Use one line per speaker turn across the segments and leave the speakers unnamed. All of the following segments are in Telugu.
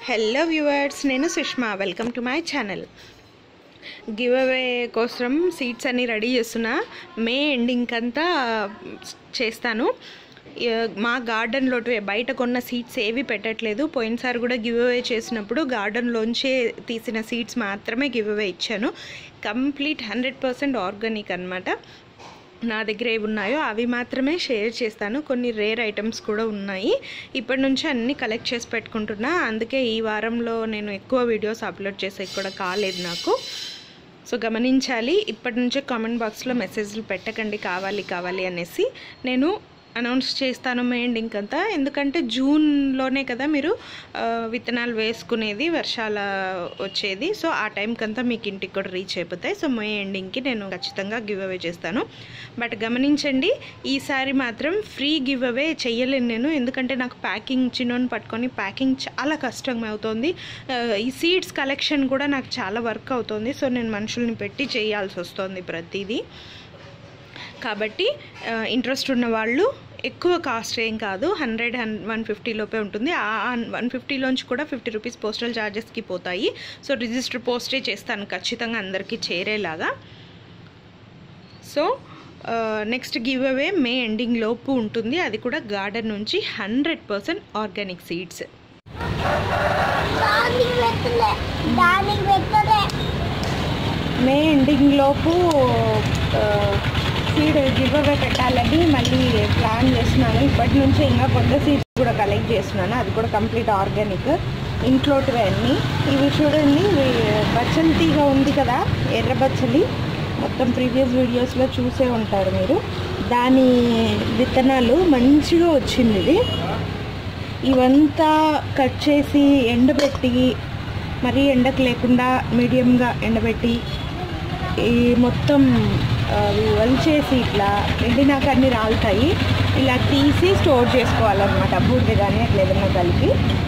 హలో వ్యూవర్స్ నేను Sushma welcome to my channel giveaway కోసం సీట్స్ అన్నీ రెడీ చేస్తున్నా మే ఎండింగ్ అంతా చేస్తాను ఇ- మా గార్డెన్లో బయట కొన్న సీడ్స్ ఏవి పెట్టట్లేదు పోయినసారి కూడా గివ్ అవే చేసినప్పుడు గార్డెన్లోంచే తీసిన సీడ్స్ మాత్రమే గివ్ అవే ఇచ్చాను కంప్లీట్ హండ్రెడ్ పర్సెంట్ ఆర్గానిక్ అనమాట నా దగ్గర ఏవి ఉన్నాయో అవి మాత్రమే షేర్ చేస్తాను కొన్ని రేర్ ఐటమ్స్ కూడా ఉన్నాయి ఇప్పటి నుంచి అన్నీ కలెక్ట్ చేసి పెట్టుకుంటున్నా అందుకే ఈ వారంలో నేను ఎక్కువ వీడియోస్ అప్లోడ్ చేసే కూడా కాలేదు నాకు సో గమనించాలి ఇప్పటి నుంచే కామెంట్ బాక్స్లో మెసేజ్లు పెట్టకండి కావాలి కావాలి అనేసి నేను అనౌన్స్ చేస్తాను మే ఎండింగ్ అంతా ఎందుకంటే జూన్లోనే కదా మీరు ఆ, విత్తనాలు వేసుకునేది వర్షాల వచ్చేది సో ఆ టైంకంతా మీకు ఇంటికి కూడా రీచ్ అయిపోతాయి సో మే ఎండింగ్కి నేను ఖచ్చితంగా గివ్ అవే చేస్తాను బట్ గమనించండి ఈసారి మాత్రం ఫ్రీ గివ్ అవే చెయ్యలేను నేను ఎందుకంటే నాకు ప్యాకింగ్ చిన్నోని పట్టుకొని ప్యాకింగ్ చాలా కష్టం అవుతుంది ఆ, ఈ సీడ్స్ కలెక్షన్ కూడా నాకు చాలా వర్క్ అవుతుంది సో నేను మనుషుల్ని పెట్టి చేయాల్సి వస్తుంది ప్రతిదీ కాబట్టి ఇంట్రెస్ట్ ఉన్న వాళ్ళు ఎక్కువ కాస్ట్ ఏం కాదు హండ్రెడ్ హన్ వన్ ఫిఫ్టీ లోపే ఉంటుంది ఆ వన్ ఫిఫ్టీలోంచి కూడా ఫిఫ్టీ రూపీస్ పోస్టల్ ఛార్జెస్కి పోతాయి సో రిజిస్టర్ పోస్టే చేస్తాను ఖచ్చితంగా అందరికీ చేరేలాగా so next giveaway May ending లోపు ఉంటుంది అది కూడా గార్డెన్ నుంచి హండ్రెడ్ పర్సెంట్ ఆర్గానిక్ సీడ్స్
దానికి పెట్టలే దానికి పెట్టలే
మే ఎండింగ్ లోపు సీడ్ గివ్ అవే పెట్టాలని మళ్ళీ ప్లాన్ చేస్తున్నాను ఇప్పటి నుంచి ఇంకా కొత్త సీడ్స్ కూడా కలెక్ట్ చేస్తున్నాను అది కూడా కంప్లీట్ ఆర్గానిక్ ఇంట్లోటివే అన్నీ ఇవి చూడండి ఇవి బచ్చలి తీగ ఉంది కదా ఎర్ర బచ్చలి మొత్తం ప్రీవియస్ వీడియోస్లో చూసే ఉంటారు మీరు దాని విత్తనాలు మంచిగా వచ్చింది ఇది ఇవంతా కట్ చేసి ఎండబెట్టి మరీ ఎండకు లేకుండా మీడియంగా ఎండబెట్టి ఈ మొత్తం అవి వలిచేసి ఇట్లా ఎండినాక అన్ని రాలుతాయి ఇలా తీసి స్టోర్ చేసుకోవాలన్నమాట బూడిద కానీ అట్లా ఏదన్నా కలిపి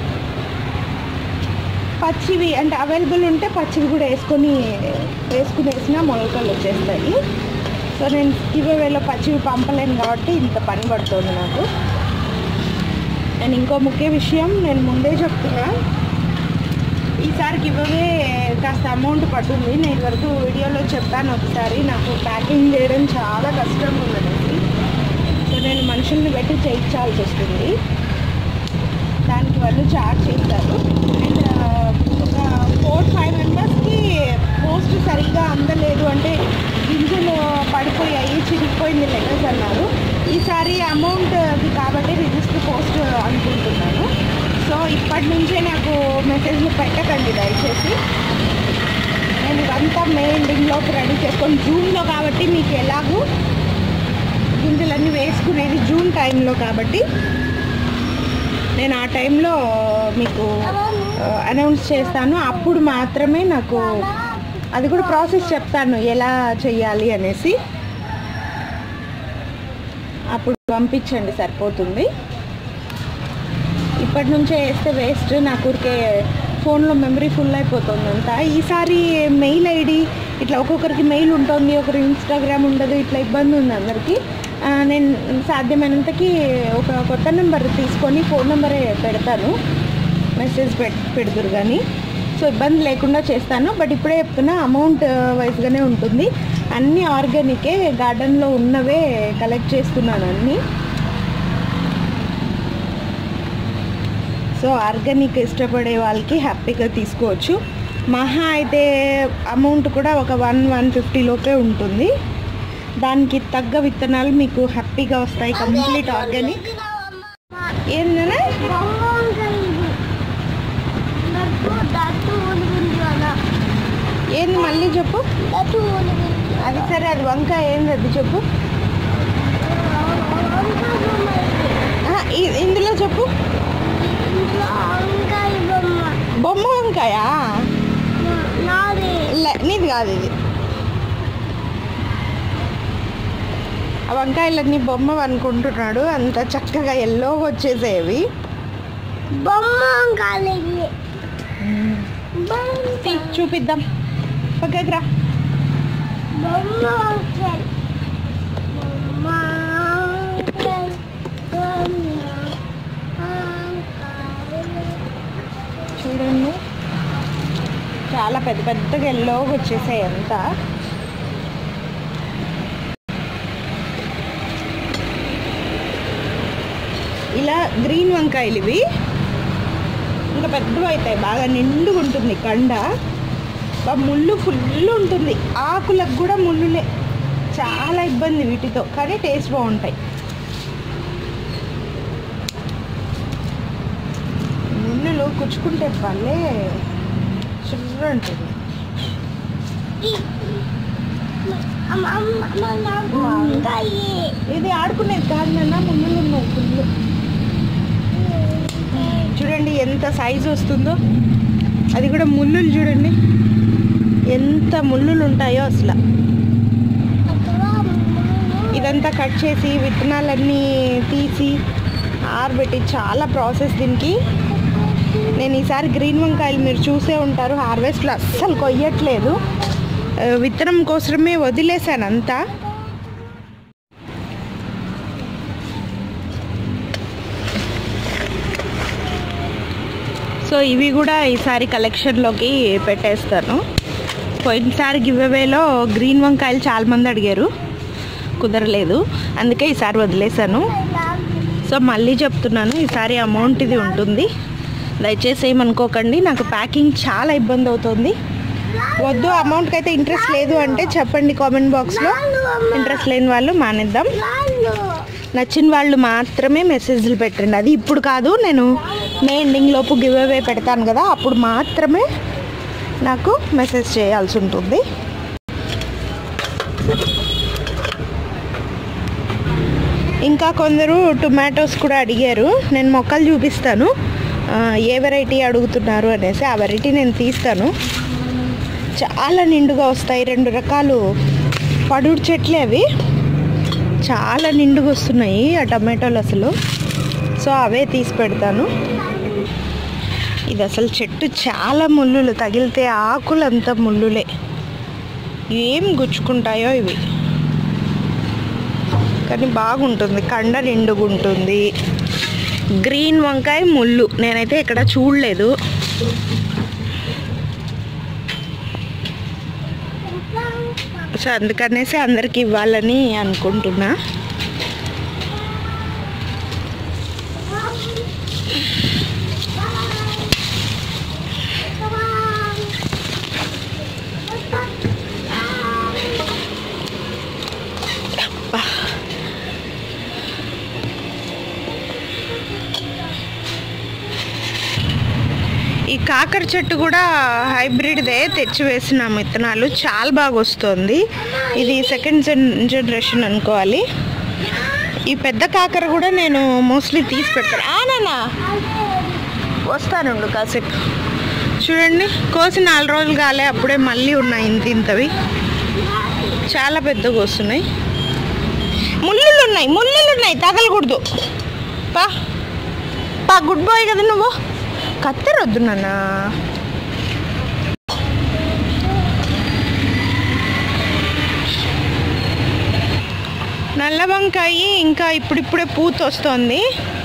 పచ్చివి అంటే అవైలబుల్ ఉంటే పచ్చివి కూడా వేసుకొని వేసుకుని వేసినా మొలకలు వచ్చేస్తాయి సో నేను గివేవేలో పచ్చివి పంపలేను కాబట్టి ఇంత పని పడుతుంది నాకు అండ్ ఇంకో ముఖ్య విషయం నేను ముందే చెప్తున్నా ఈసారి గివ్వవే కాస్త అమౌంట్ పడుతుంది నేను ఇదివరకు వీడియోలో చెప్పాను ఒకసారి నాకు ప్యాకింగ్ చేయడం చాలా కష్టంగా ఉన్నది సో నేను మనుషుల్ని పెట్టి చేయించాల్సి వస్తుంది దానికి వాళ్ళు చార్జ్ చేస్తారు అండ్ ఒక ఫోర్ ఫైవ్ మెంబర్స్కి పోస్ట్ సరిగ్గా అందలేదు అంటే గింజలు పడిపోయాయి చిరిగిపోయింది లెటర్స్ అన్నారు ఈసారి అమౌంట్ అది కాబట్టి రిజిస్టర్ పోస్ట్ అనుకుంటున్నాను సో ఇప్పటి నుంచే నాకు మెసేజ్లు పెట్టకండి దయచేసి నేను ఇదంతా మే ఎండింగ్లోకి రెడీ చేసుకొని జూన్లో కాబట్టి మీకు ఎలాగూ గింజలన్నీ వేసుకునేది జూన్ టైంలో కాబట్టి నేను ఆ టైంలో మీకు అనౌన్స్ చేస్తాను అప్పుడు మాత్రమే నాకు అది కూడా ప్రాసెస్ చెప్తాను ఎలా చెయ్యాలి అనేసి అప్పుడు పంపించండి సరిపోతుంది ఇప్పటి నుంచే వేస్తే వేస్ట్ నాకు ఊరికే ఫోన్లో మెమరీ ఫుల్ అయిపోతుంది అంతా ఈసారి మెయిల్ ఐడి ఇట్లా ఒక్కొక్కరికి మెయిల్ ఉంటుంది ఒకరు ఇన్స్టాగ్రామ్ ఉండదు ఇట్లా ఇబ్బంది ఉంది అందరికీ ఆ, నేను సాధ్యమైనంతకి ఒక కొత్త నెంబర్ తీసుకొని ఫోన్ నెంబరే పెడతాను మెసేజ్ పెట్ పెడుతురు కానీ సో ఇబ్బంది లేకుండా చేస్తాను బట్ ఇప్పుడే చెప్తున్నా అమౌంట్ వైజ్గానే ఉంటుంది అన్నీ ఆర్గానికే గార్డెన్లో ఉన్నవే కలెక్ట్ చేస్తున్నాను అన్నీ సో ఆర్గానిక్ ఇష్టపడే వాళ్ళకి హ్యాపీగా తీసుకోవచ్చు మహా అయితే అమౌంట్ కూడా ఒక వన్ వన్ ఫిఫ్టీ లోపే ఉంటుంది దానికి తగ్గ విత్తనాలు మీకు హ్యాపీగా వస్తాయి కంప్లీట్ ఆర్గానిక్ ఏంటనే ఏంది మళ్ళీ చెప్పు అది సరే అది వంకాయ ఏంది అది చెప్పు ఆహా, ఇ- ఇందులో చెప్పు బొమ్మ వంకాయ లే- నీది కాదు ఇది ఆ వంకాయలన్నీ బొమ్మ అనుకుంటున్నాడు అంత చక్కగా ఎల్లో వచ్చేసేవి
బొమ్మ వంకాయలు
తీ, చూపిద్దాం పక్కకి రా
బొమ్మ వంకాయలు బొమ్మ వంకాయలు బొమ్మ వంకాయలు
చూడండి చాలా పెద్ద పెద్దగా ఎల్లోగా వచ్చేసాయి అంతా ఇలా గ్రీన్ వంకాయలు ఇవి ఇంకా పెద్దవి అవుతాయి బాగా నిండుగా ఉంటుంది కండ బా ముళ్ళు ఫుల్ ఉంటుంది ఆకులకు కూడా ముళ్ళులే చాలా ఇబ్బంది వీటితో కానీ టేస్ట్ బాగుంటాయి ముళ్ళులు కుచ్చుకుంటే పల్లె చుర్ర ఉంటుంది
అమ్మ అమ్మ అమ్మ నాకు వంకాయ
ఇది ఆడుకునేది కాదు నాన్న ముళ్ళులు ఉన్నాయి ఫుల్ చూడండి ఎంత సైజు వస్తుందో అది కూడా ముళ్ళులు చూడండి ఎంత ముళ్ళులు ఉంటాయో అసలు
అక్కడ
ఇదంతా కట్ చేసి విత్తనాలన్నీ తీసి ఆరబెట్టి చాలా ప్రాసెస్ దీనికి నేను ఈసారి గ్రీన్ వంకాయలు మీరు చూసే ఉంటారు హార్వెస్ట్లో అస్సలు కొయ్యట్లేదు ఆ, విత్తనం కోసమే వదిలేశాను అంతా సో ఇవి కూడా ఈసారి కలెక్షన్లోకి పెట్టేస్తాను పోయినసారి గివ్అవేలో గ్రీన్ వంకాయలు చాలామంది అడిగారు కుదరలేదు అందుకే ఈసారి వదిలేశాను సో మళ్ళీ చెప్తున్నాను ఈసారి అమౌంట్ ఇది ఉంటుంది దయచేసి ఏమనుకోకండి నాకు ప్యాకింగ్ చాలా ఇబ్బంది అవుతుంది వద్దు అమౌంట్కి అయితే ఇంట్రెస్ట్ లేదు అంటే చెప్పండి కామెంట్ బాక్స్లో ఇంట్రెస్ట్ లేని వాళ్ళు మానేద్దాం
లాలు
నచ్చిన వాళ్ళు మాత్రమే మెసేజ్లు పెట్టండి అది ఇప్పుడు కాదు నేను మే ఎండింగ్ లోపు గివ్ అవే పెడతాను కదా అప్పుడు మాత్రమే నాకు మెసేజ్ చేయాల్సి ఉంటుంది ఇంకా కొందరు టొమాటోస్ కూడా అడిగారు నేను మొక్కలు చూపిస్తాను ఆ, ఏ వెరైటీ అడుగుతున్నారు అనేసి ఆ వెరైటీ నేను తీస్తాను చాలా నిండుగా వస్తాయి రెండు రకాలు పడుడు చెట్లే అవి చాలా నిండుగా వస్తున్నాయి ఆ టమాటోలు అసలు సో అవే తీసి పెడతాను ఇది అసలు చెట్టు చాలా ముళ్ళులు తగిలితే ఆకులంతా ముళ్ళులే ఏం గుచ్చుకుంటాయో ఇవి కానీ బాగుంటుంది కండ నిండుగా ఉంటుంది గ్రీన్ వంకాయ ముళ్ళు నేనైతే ఇక్కడ చూడలేదు సో అందుకనేసి అందరికి ఇవ్వాలని అనుకుంటున్నా అబ్బా. ఈ కాకర చెట్టు కూడా హైబ్రిడ్దే తెచ్చి వేసిన విత్తనాలు చాలా బాగా వస్తుంది ఇది సెకండ్ జన్ జనరేషన్ అనుకోవాలి ఈ పెద్ద కాకర కూడా నేను మోస్ట్లీ తీసి పెడతాను ఆ నాన్న వస్తానుండు కాసేపు చూడండి కోసి నాలుగు రోజులు కాలే అప్పుడే మళ్ళీ ఉన్నాయి ఇంత ఇంతవి చాలా పెద్దగా వస్తున్నాయి ముళ్ళులు ఉన్నాయి ముళ్ళులు ఉన్నాయి తగలకూడదు పా పా గుడ్ బాయ్ కదా నువ్వు కత్తెర వద్దు నాన్న నల్ల వంకాయ ఇంకా ఇప్పుడిప్పుడే పూత వస్తుంది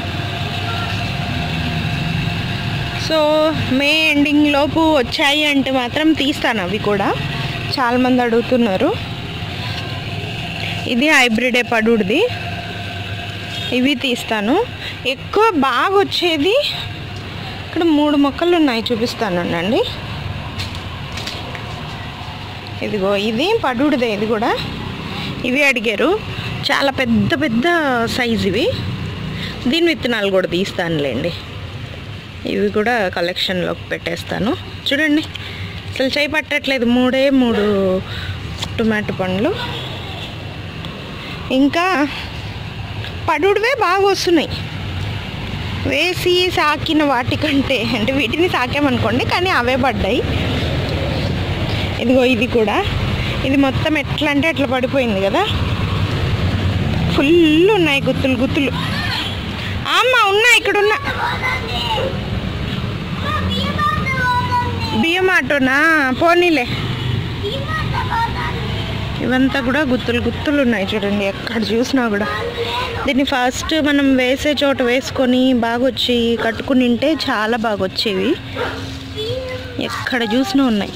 సో మే ఎండింగ్ లోపు వచ్చాయి అంటే మాత్రం తీస్తాను అవి కూడా చాలామంది అడుగుతున్నారు ఇది హైబ్రిడే పడుడిది ఇవి తీస్తాను ఎక్కువ బాగా వచ్చేది ఇక్కడ మూడు మొక్కలు ఉన్నాయి చూపిస్తాను అండి ఇదిగో ఇది పడుడిదే ఇది కూడా ఇవి అడిగారు చాలా పెద్ద పెద్ద సైజ్ ఇవి దీని విత్తనాలు కూడా తీస్తానులేండి ఇవి కూడా కలెక్షన్లోకి పెట్టేస్తాను చూడండి అసలు చేయి పట్టట్లేదు మూడే మూడు టొమాటో పండ్లు ఇంకా పడుడువే బాగా వస్తున్నాయి వేసి సాకిన వాటికంటే అంటే వీటిని సాకామనుకోండి కానీ అవే పడ్డాయి ఇదిగో ఇది కూడా ఇది మొత్తం ఎట్లా అంటే ఎట్లా పడిపోయింది కదా ఫుల్ ఉన్నాయి గుత్తులు గుత్తులు అమ్మ ఉన్నాయి ఇక్కడ ఉన్న బియ్యం ఆటోనా పోనీలే ఇవంతా కూడా గుత్తులు గుత్తులు ఉన్నాయి చూడండి ఎక్కడ చూసినా కూడా దీన్ని ఫస్ట్ మనం వేసే చోట వేసుకొని బాగా వచ్చి కట్టుకుని ఉంటే చాలా బాగా వచ్చేవి ఎక్కడ చూసినా ఉన్నాయి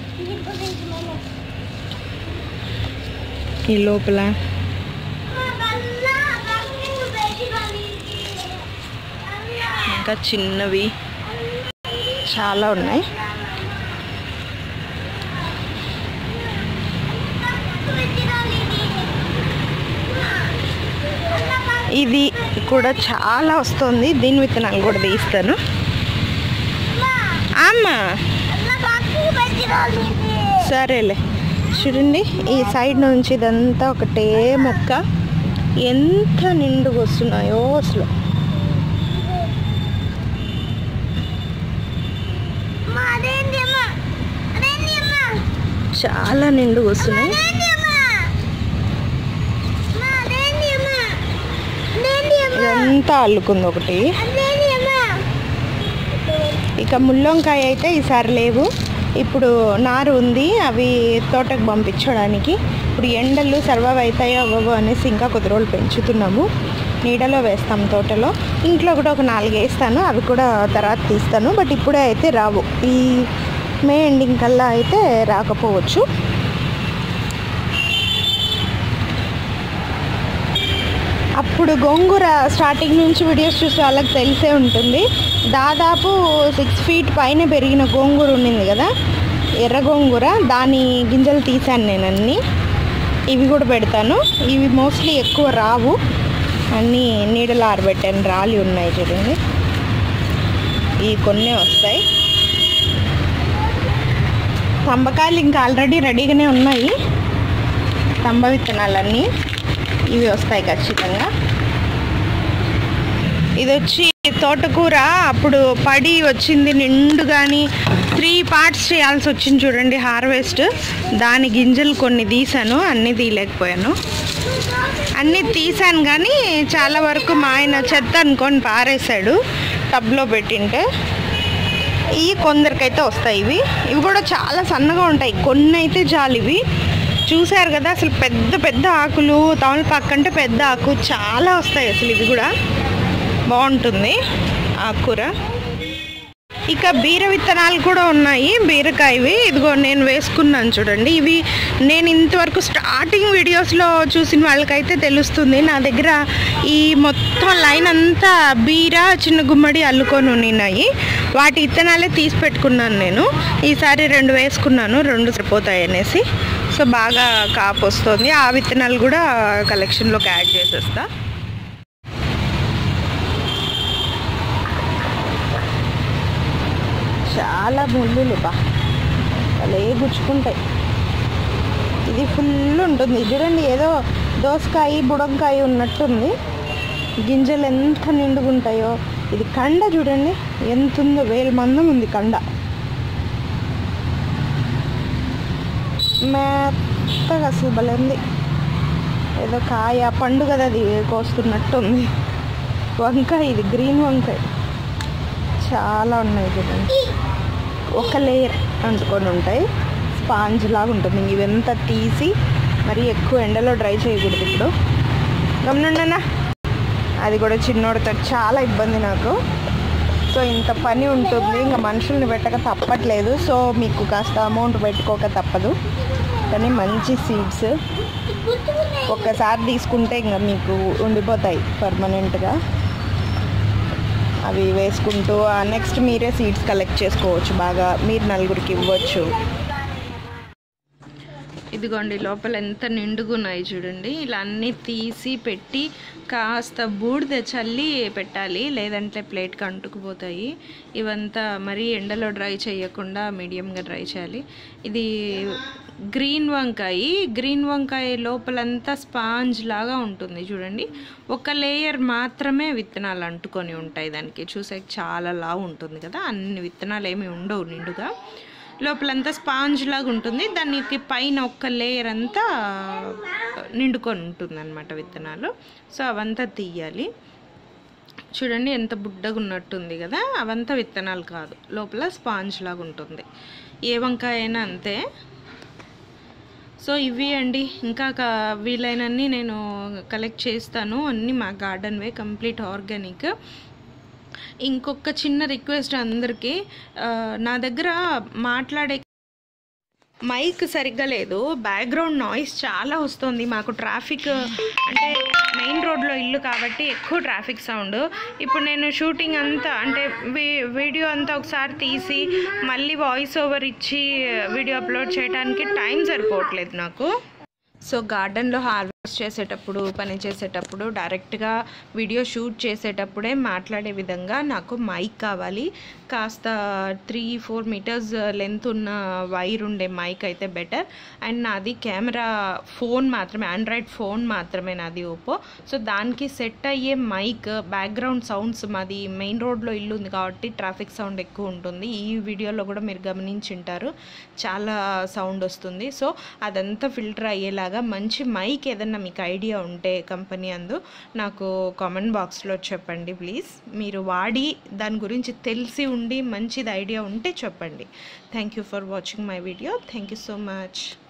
ఈ లోపల ఇంకా చిన్నవి చాలా ఉన్నాయి ఇది కూడా చాలా వస్తుంది దీని విత్తనాలు కూడా తీస్తాను అమ్మా సరేలే చూడండి ఈ సైడ్ నుంచి ఇదంతా ఒకటే మొక్క ఎంత నిండుగా వస్తున్నాయో అసలు చాలా నిండుగా వస్తున్నాయి ఇదంతా అల్లుకుంది ఒకటి ఇక ముల్లంకాయ అయితే ఈసారి లేవు ఇప్పుడు నారు ఉంది అవి తోటకు పంపించడానికి ఇప్పుడు ఎండలు సర్వైవ్ అవుతాయో అవ్వవో అనేసి ఇంకా కొద్ది రోజులు పెంచుతున్నాము నీడలో వేస్తాం తోటలో ఇంట్లో కూడా ఒక నాలుగు వేస్తాను అవి కూడా తర్వాత తీస్తాను బట్ ఇప్పుడే అయితే రావు ఈ మే ఎండింగ్ కల్లా అయితే రాకపోవచ్చు అప్పుడు గోంగూర స్టార్టింగ్ నుంచి వీడియోస్ చూస్తే వాళ్ళకి తెలిసే ఉంటుంది దాదాపు సిక్స్ ఫీట్ పైన పెరిగిన గోంగూర ఉండింది కదా ఎర్ర గోంగూర దాని గింజలు తీసాను నేను అన్నీ ఇవి కూడా పెడతాను ఇవి మోస్ట్లీ ఎక్కువ రావు అన్నీ నీడలు ఆరబెట్టాను రాలి ఉన్నాయి చూడండి ఈ కొన్నే వస్తాయి తంబకాయలు ఇంకా ఆల్రెడీ రెడీగానే ఉన్నాయి తంబ విత్తనాలన్నీ ఇవి వస్తాయి ఖచ్చితంగా ఇది వచ్చి తోటకూర అప్పుడు పడి వచ్చింది నిండు కానీ త్రీ పార్ట్స్ చేయాల్సి వచ్చింది చూడండి హార్వెస్ట్ దాని గింజలు కొన్ని తీసాను అన్నీ తీయలేకపోయాను అన్నీ తీసాను కానీ చాలా వరకు మా ఆయన చెత్త అనుకొని పారేశాడు టబ్లో పెట్టింటే ఈ కొందరికైతే వస్తాయి ఇవి ఇవి కూడా చాలా సన్నగా ఉంటాయి కొన్ని అయితే చాలు ఇవి చూశారు కదా అసలు పెద్ద పెద్ద ఆకులు తమలపాకు కంటే పెద్ద ఆకు చాలా వస్తాయి అసలు ఇవి కూడా బాగుంటుంది ఆకుకూర ఇక బీర విత్తనాలు కూడా ఉన్నాయి బీరకాయవి ఇదిగో నేను వేసుకున్నాను చూడండి ఇవి నేను ఇంతవరకు స్టార్టింగ్ వీడియోస్లో చూసిన వాళ్ళకైతే తెలుస్తుంది నా దగ్గర ఈ మొత్తం లైన్ అంతా బీర చిన్న గుమ్మడి అల్లుకొని ఉన్నాయి వాటి విత్తనాలే తీసి పెట్టుకున్నాను నేను ఈసారి రెండు వేసుకున్నాను రెండు సరిపోతాయి అనేసి సో బాగా కాపు వస్తుంది ఆ విత్తనాలు కూడా కలెక్షన్లోకి యాడ్ చేసేస్తా చాలా ముళ్ళులు బా భలే గుచ్చుకుంటాయి ఇది ఫుల్ ఉంటుంది చూడండి ఏదో దోసకాయ బుడంకాయ ఉన్నట్టుంది గింజలు ఎంత నిండుగుంటాయో ఇది కండ చూడండి ఎంత ఉందో వేల మందం ఉంది కండ మెత్తగా అసలు భలే ఉంది ఏదో కాయ పండు కదా అది కోస్తున్నట్టుంది వంకాయ ఇది గ్రీన్ వంకాయ చాలా ఉన్నాయి చూడండి ఒక లేయర్ అంటుకొని ఉంటాయి స్పాంజ్ లాగా ఉంటుంది ఇవంతా తీసి మరి ఎక్కువ ఎండలో డ్రై చేయకూడదు ఇప్పుడు గమనండనా అది కూడా చిన్నోడితో చాలా ఇబ్బంది నాకు సో ఇంత పని ఉంటుంది ఇంకా మనుషుల్ని పెట్టక తప్పట్లేదు సో మీకు కాస్త అమౌంట్ పెట్టుకోక తప్పదు కానీ మంచి సీడ్స్ ఒక్కసారి తీసుకుంటే ఇంకా మీకు ఉండిపోతాయి పర్మనెంట్గా అవి వేసుకుంటూ నెక్స్ట్ మీరే సీడ్స్ కలెక్ట్ చేసుకోవచ్చు బాగా మీరు నలుగురికి ఇవ్వచ్చు ఇదిగోండి లోపల ఎంత నిండుగా ఉన్నాయి చూడండి ఇలా అన్నీ తీసి పెట్టి కాస్త బూడిద చల్లి పెట్టాలి లేదంటే ప్లేట్కి అంటుకుపోతాయి ఇవంతా మరీ ఎండలో డ్రై చేయకుండా మీడియంగా డ్రై చేయాలి ఇది గ్రీన్ వంకాయ గ్రీన్ వంకాయ లోపలంతా స్పాంజ్ లాగా ఉంటుంది చూడండి ఒక లేయర్ మాత్రమే విత్తనాలు అంటుకొని ఉంటాయి దానికి చూసే చాలా లావు ఉంటుంది కదా అన్ని విత్తనాలు ఏమి ఉండవు నిండుగా లోపలంతా స్పాంజ్ లాగా ఉంటుంది దానికి పైన ఒక్క లేయర్ అంతా నిండుకొని ఉంటుంది అనమాట విత్తనాలు సో అవంతా తీయాలి చూడండి ఎంత బుడ్డగా ఉన్నట్టుంది కదా అవంతా విత్తనాలు కాదు లోపల స్పాంజ్ లాగా ఉంటుంది ఏ వంకాయ అయినా అంతే సో ఇవి అండి ఇంకా క- వీలైనన్ని నేను కలెక్ట్ చేస్తాను అన్నీ మా గార్డెన్వే కంప్లీట్ ఆర్గానిక్ ఇంకొక చిన్న రిక్వెస్ట్ అందరికీ ఆ, నా దగ్గర మాట్లాడే మైక్ సరిగ్గా లేదు బ్యాక్గ్రౌండ్ నాయిస్ చాలా వస్తుంది మాకు ట్రాఫిక్ అంటే మెయిన్ రోడ్లో ఇల్లు కాబట్టి ఎక్కువ ట్రాఫిక్ సౌండ్ ఇప్పుడు నేను షూటింగ్ అంతా అంటే వీ- వీడియో అంతా ఒకసారి తీసి మళ్ళీ వాయిస్ ఓవర్ ఇచ్చి వీడియో అప్లోడ్ చేయడానికి టైం సరిపోవట్లేదు నాకు సో గార్డెన్లో హార్వెస్ట్ చేసేటప్పుడు పని చేసేటప్పుడు డైరెక్ట్గా వీడియో షూట్ చేసేటప్పుడే మాట్లాడే విధంగా నాకు మైక్ కావాలి కాస్త త్రీ ఫోర్ మీటర్స్ లెంత్ ఉన్న వైర్ ఉండే మైక్ అయితే బెటర్ అండ్ నాది కెమెరా ఫోన్ మాత్రమే ఆండ్రాయిడ్ ఫోన్ మాత్రమే నాది ఓపో సో దానికి సెట్ అయ్యే మైక్ బ్యాక్గ్రౌండ్ సౌండ్స్ మాది మెయిన్ రోడ్లో ఇల్లు ఉంది కాబట్టి ట్రాఫిక్ సౌండ్ ఎక్కువ ఉంటుంది ఈ వీడియోలో కూడా మీరు గమనించుంటారు చాలా సౌండ్ వస్తుంది సో అదంతా ఫిల్టర్ అయ్యేలాగా మంచి మైక్ ఏదన్నా మీకు ఐడియా ఉంటే కంపెనీ అందు నాకు కామెంట్ బాక్స్లో చెప్పండి ప్లీజ్ మీరు వాడి దాని గురించి తెలిసి ఉండి మంచిది ఐడియా ఉంటే చెప్పండి thank you for watching my video thank you so much